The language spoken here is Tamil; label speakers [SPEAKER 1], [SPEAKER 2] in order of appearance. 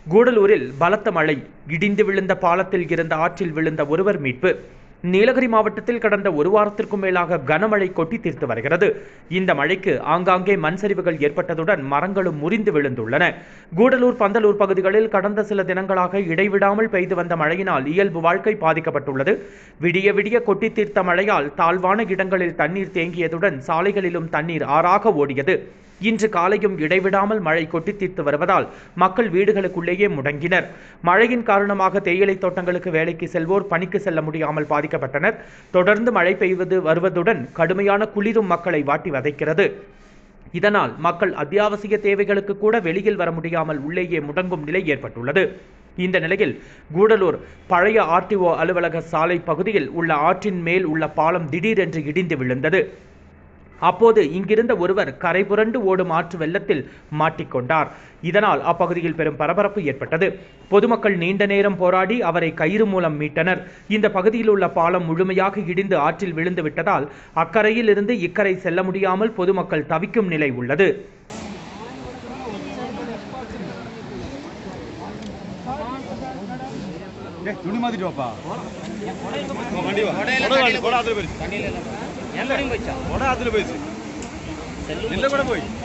[SPEAKER 1] கூடலூரில் பலத்த மழை இடிந்து விழுந்த பாலத்தில் இருந்த ஆற்றில் விழுந்த ஒருவர் மீட்பு நீலகிரி மாவட்டத்தில் கடந்த ஒரு வாரத்திற்கும் மேலாக கனமழை கொட்டி தீர்த்து வருகிறது இந்த மழைக்கு ஆங்காங்கே மண் சரிவுகள் ஏற்பட்டதுடன் மரங்களும் முறிந்து விழுந்துள்ளன கூடலூர் பந்தலூர் பகுதிகளில் கடந்த சில தினங்களாக இடைவிடாமல் பெய்து வந்த மழையினால் இயல்பு வாழ்க்கை பாதிக்கப்பட்டுள்ளது விடிய விடிய கொட்டி தீர்த்த மழையால் தாழ்வான இடங்களில் தண்ணீர் தேங்கியதுடன் சாலைகளிலும் தண்ணீர் ஆறாக ஓடியது இன்று காலையும் இடைவிடாமல் மழை கொட்டி தீர்த்து வருவதால் மக்கள் வீடுகளுக்குள்ளேயே முடங்கினர் மழையின் காரணமாக தேயிலை தோட்டங்களுக்கு வேலைக்கு செல்வோர் பணிக்கு செல்ல முடியாமல் பாதிக்கப்பட்டனர் தொடர்ந்து மழை பெய்வது வருவதுடன் கடுமையான குளிரும் மக்களை வாட்டி வதைக்கிறது இதனால் மக்கள் அத்தியாவசிய தேவைகளுக்கு கூட வெளியில் வர முடியாமல் உள்ளேயே முடங்கும் நிலை ஏற்பட்டுள்ளது இந்த நிலையில் கூடலூர் பழைய ஆர்டிஓ அலுவலக சாலை பகுதியில் உள்ள ஆற்றின் மேல் உள்ள பாலம் திடீரென்று இடிந்து விழுந்தது அப்போது இங்கிருந்த ஒருவர் கரை புரண்டு ஓடும் ஆற்று வெள்ளத்தில் மாட்டிக்கொண்டார் இதனால் அப்பகுதியில் பெரும் பரபரப்பு ஏற்பட்டது பொதுமக்கள் நீண்ட நேரம் போராடி அவரை கயிறு மூலம் மீட்டனர் இந்த பகுதியில் உள்ள பாலம் முழுமையாக இடிந்து ஆற்றில் விழுந்து விட்டதால் அக்கரையில் இருந்து இக்கரை செல்ல முடியாமல் பொதுமக்கள் தவிக்கும் நிலை உள்ளது
[SPEAKER 2] ஏய், துணி மாத்திட்டு வாப்பா வண்டி வா கொடை வாங்க, கொடை அதுல போயிடுச்சு கொடை அதுல போயிடுச்சு இல்ல கூட போய்